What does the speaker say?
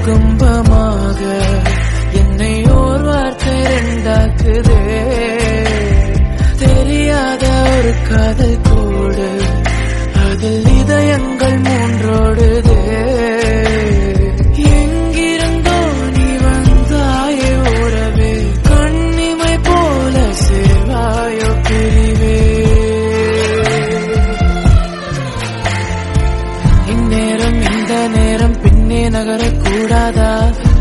பூகம்பமாக என்னை ஓர் வார்த்தை ரெண்டாக்குதே தெரியாத ஒரு காதல் கோடு அதில் இதயங்கள் மூன்றோடுதே எங்கிருந்தோ நீ வந்தாயே உறவே கண்ணிமை போல சேர்வாயோ பிரிவே இந்நேரம் இந்த நேரம் பின்னே நகரக்கூடாதா